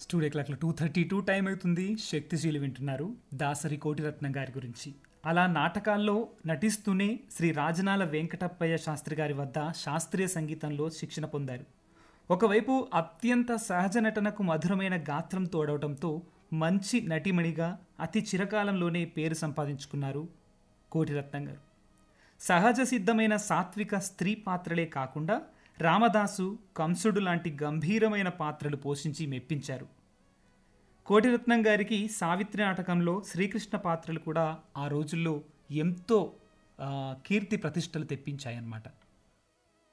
studio క్లాక్లో two thirty two time అవుతుంది శక్తిశీలి వింటున్నారు దాసరి కోటిరత్నం గారి గురించి అలా నాటకాల్లో నటిస్తూనే శ్రీ రాజనాల వెంకటప్పయ్య శాస్త్రి గారి వద్ద శాస్త్రీయ సంగీతంలో శిక్షణ పొందారు ఒకవైపు అత్యంత సహజ నటనకు మధురమైన గాత్రం తోడవటంతో మంచి నటిమణిగా అతి చిరకాలంలోనే పేరు సంపాదించుకున్నారు కోటిరత్నం గారు సహజ సిద్ధమైన సాత్విక స్త్రీ పాత్రలే కాకుండా రామదాసు కంసుడు లాంటి గంభీరమైన పాత్రలు పోషించి మెప్పించారు కోటిరత్నం గారికి సావిత్రి నాటకంలో శ్రీకృష్ణ పాత్రలు కూడా ఆ రోజుల్లో ఎంతో ఆ, కీర్తి ప్రతిష్టలు తెప్పించాయన్నమాట